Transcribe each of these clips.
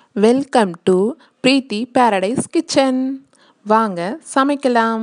welcome to Preethi paradise kitchen வாங்க சமைக்கலாம்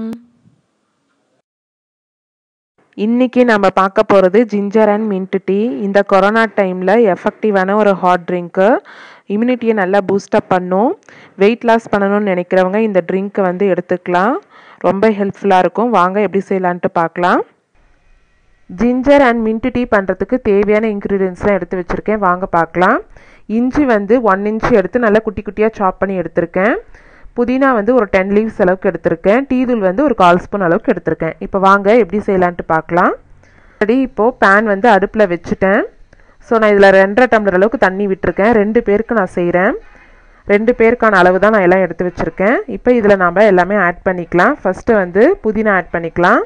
இன்னைக்கு நம்ம பார்க்க போகிறது ஜிஞ்சர் அண்ட் மின்ட் டீ இந்த கொரோனா டைமில் எஃபெக்டிவான ஒரு ஹாட் ட்ரிங்க்கு இம்யூனிட்டியை நல்லா பூஸ்டப் பண்ணும் வெயிட் லாஸ் பண்ணணும்னு நினைக்கிறவங்க இந்த ட்ரிங்க்கை வந்து எடுத்துக்கலாம் ரொம்ப ஹெல்ப்ஃபுல்லாக இருக்கும் வாங்க எப்படி செய்யலான்ட்டு பார்க்கலாம் ஜிஞ்சர் அண்ட் மின்ட் டீ பண்ணுறதுக்கு தேவையான இன்க்ரீடியன்ஸ்லாம் எடுத்து வச்சுருக்கேன் வாங்க பார்க்கலாம் இஞ்சி வந்து ஒன் இன்ச்சு எடுத்து நல்லா குட்டி குட்டியாக சாப் பண்ணி எடுத்திருக்கேன் புதினா வந்து ஒரு டென் லீவ்ஸ் அளவுக்கு எடுத்திருக்கேன் டீ தூள் வந்து ஒரு கால் ஸ்பூன் அளவுக்கு எடுத்திருக்கேன் இப்போ வாங்க எப்படி செய்யலான்ட்டு பார்க்கலாம் சரி இப்போது பேன் வந்து அடுப்பில் வச்சுட்டேன் ஸோ நான் இதில் ரெண்டரை டம்ளர் அளவுக்கு தண்ணி விட்டுருக்கேன் ரெண்டு பேருக்கு நான் செய்கிறேன் ரெண்டு பேருக்கான அளவு தான் நான் எல்லாம் எடுத்து வச்சுருக்கேன் இப்போ இதில் நாம் எல்லாமே ஆட் பண்ணிக்கலாம் ஃபஸ்ட்டு வந்து புதினா ஆட் பண்ணிக்கலாம்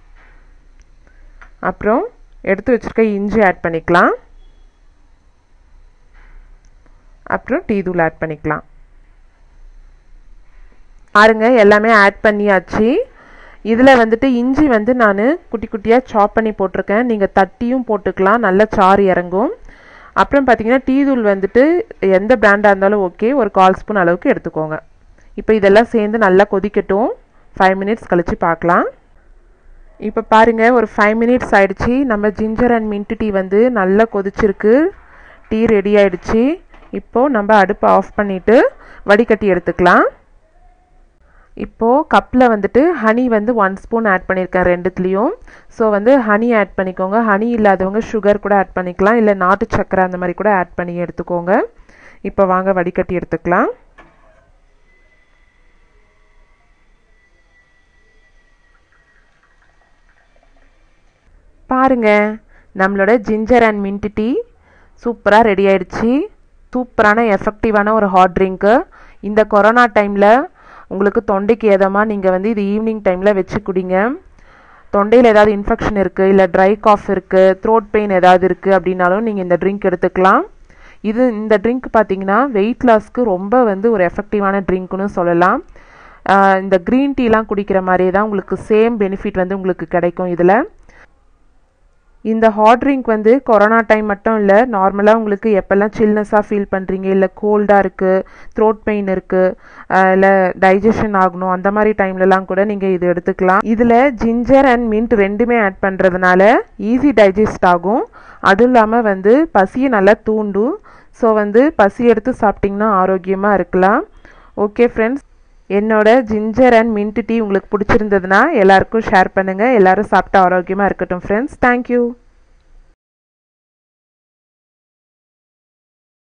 அப்புறம் எடுத்து வச்சுருக்க இஞ்சி ஆட் பண்ணிக்கலாம் அப்புறம் டீ தூள் ஆட் பண்ணிக்கலாம் பாருங்க எல்லாமே ஆட் பண்ணியாச்சு இதில் வந்துட்டு இஞ்சி வந்து நான் குட்டி குட்டியாக சாப் பண்ணி போட்டிருக்கேன் நீங்கள் தட்டியும் போட்டுக்கலாம் நல்ல சாறு இறங்கும் அப்புறம் பார்த்தீங்கன்னா டீ தூள் வந்துட்டு எந்த பிராண்டாக இருந்தாலும் ஓகே ஒரு கால் ஸ்பூன் அளவுக்கு எடுத்துக்கோங்க இப்போ இதெல்லாம் சேர்ந்து நல்லா கொதிக்கட்டும் ஃபைவ் மினிட்ஸ் கழித்து பார்க்கலாம் இப்போ பாருங்கள் ஒரு ஃபைவ் மினிட்ஸ் ஆயிடுச்சு நம்ம ஜிஞ்சர் அண்ட் மின்ட் டீ வந்து நல்லா கொதிச்சிருக்கு டீ ரெடி ஆயிடுச்சு இப்போது நம்ம அடுப்பை ஆஃப் பண்ணிவிட்டு வடிகட்டி எடுத்துக்கலாம் இப்போது கப்பில் வந்துட்டு ஹனி வந்து ஒன் ஸ்பூன் ஆட் பண்ணியிருக்கேன் ரெண்டுத்துலேயும் ஸோ வந்து ஹனி ஆட் பண்ணிக்கோங்க ஹனி இல்லாதவங்க சுகர் கூட ஆட் பண்ணிக்கலாம் இல்லை நாட்டு சக்கரை அந்த மாதிரி கூட ஆட் பண்ணி எடுத்துக்கோங்க இப்போ வாங்க வடிகட்டி எடுத்துக்கலாம் பாருங்க நம்மளோட ஜிஞ்சர் அண்ட் மின்ட் டீ சூப்பராக ரெடி ஆயிடுச்சு சூப்பரான எஃபெக்டிவான ஒரு ஹாட் ட்ரிங்க்கு இந்த கொரோனா டைமில் உங்களுக்கு தொண்டைக்கு ஏதமாக நீங்கள் வந்து இது ஈவினிங் டைமில் வச்சு குடிங்க தொண்டையில் ஏதாவது இன்ஃபெக்ஷன் இருக்குது இல்லை ட்ரை காஃப் இருக்குது த்ரோட் பெயின் ஏதாவது இருக்குது அப்படின்னாலும் நீங்கள் இந்த ட்ரிங்க் எடுத்துக்கலாம் இது இந்த ட்ரிங்க் பார்த்தீங்கன்னா வெயிட் லாஸ்க்கு ரொம்ப வந்து ஒரு எஃபெக்டிவான ட்ரிங்க்னு சொல்லலாம் இந்த க்ரீன் டீலாம் குடிக்கிற மாதிரியே தான் உங்களுக்கு சேம் பெனிஃபிட் வந்து உங்களுக்கு கிடைக்கும் இதில் இந்த ஹாட் ட்ரிங்க் வந்து கொரோனா டைம் மட்டும் இல்லை நார்மலாக உங்களுக்கு எப்போல்லாம் சில்னஸாக ஃபீல் பண்ணுறீங்க இல்லை கோல்டாக இருக்குது த்ரோட் பெயின் இருக்குது இல்லை டைஜஷன் ஆகணும் அந்த மாதிரி டைம்லலாம் கூட நீங்கள் இது எடுத்துக்கலாம் இதில் ஜிஞ்சர் அண்ட் மின்ட் ரெண்டுமே ஆட் பண்ணுறதுனால ஈஸி டைஜஸ்ட் ஆகும் அதுவும் இல்லாமல் வந்து பசியை நல்லா தூண்டும் ஸோ வந்து பசி எடுத்து சாப்பிட்டிங்கன்னா ஆரோக்கியமாக இருக்கலாம் ஓகே ஃப்ரெண்ட்ஸ் என்னோட ஜிஞ்சர் அண்ட் மின்ட் டீ உங்களுக்கு பிடிச்சிருந்ததுன்னா எல்லாருக்கும் ஷேர் பண்ணுங்கள் எல்லோரும் சாப்பிட்டு ஆரோக்கியமாக இருக்கட்டும் ஃப்ரெண்ட்ஸ் தேங்க்யூ